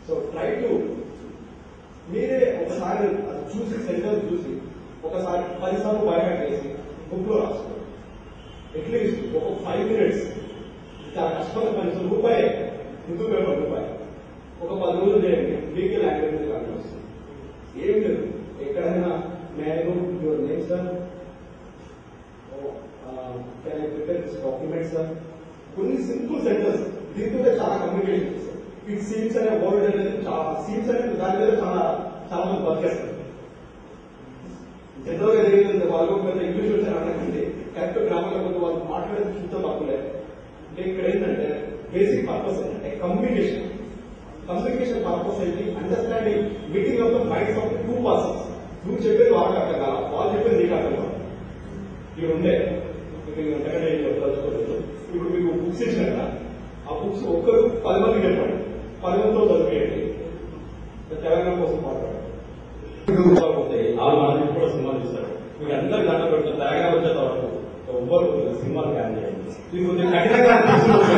so try to మీరే ఒకసారి అది చూసి సెంటర్ చూసి ఒకసారి పదిసార్లు బయట చేసి బుక్ లో రాసుకోండి అట్లీస్ట్ ఒక ఫైవ్ మినిట్స్ చాలా కష్టమైన పని రూపాయి ముందు పేపర్ రూపాయి ఒక పది రోజులు చేయండి మీకు లాంగ్వేజ్ కానీ వస్తుంది ఏం లేదు ఎక్కడైనా నేను your name sir can I prepare this document sir కొన్ని సింపుల్ సెంటెన్స్ దీంతో చాలా కమ్యూనికేషన్ సార్ ఇట్ సీమ్స్ అనే వర్డ్ అనేది చాలా సీమ్స్ అనేది దాని మీద చాలా చాలా మంది బతికేస్తారు జనరల్గా జరిగింది వాళ్ళు పెద్ద ఇంగ్లీష్ వచ్చారు అనకండి కరెక్ట్ గ్రామంలో కొంత వాళ్ళు మాట్లాడేది చూస్తే తప్పులేదు అంటే ఇక్కడ ఏంటంటే బేసిక్ పర్పస్ ఏంటంటే కమ్యూనికేషన్ కమ్యూనికేషన్ పర్పస్ ఏంటి understanding meeting of the minds of two persons నువ్వు చెప్పేది వాళ్ళకి అర్థం కాదు వాళ్ళు చెప్పేది నీకు అర్థం కాదు ఇక్కడ ఉండే మీకు సెకండ్ ఏజ్ చదువుకోలేదు ఇప్పుడు మీకు బుక్స్ ఇచ్చిన కదా ఆ బుక్స్ ఒక్కరు పది మందికి చెప్పండి పది మందితో చదివేయండి తెలంగాణ కోసం మాట్లాడండి పోతాయి వాళ్ళు మన కూడా సినిమాలు చూస్తారు మీకు అందరు దండ పెడుతుంది తెలంగాణ వచ్చేంత వరకు ఎవ్వరు సినిమాలు క్యాన్ చేయండి ఇది కొంచెం కఠినంగా అనిపిస్తుంది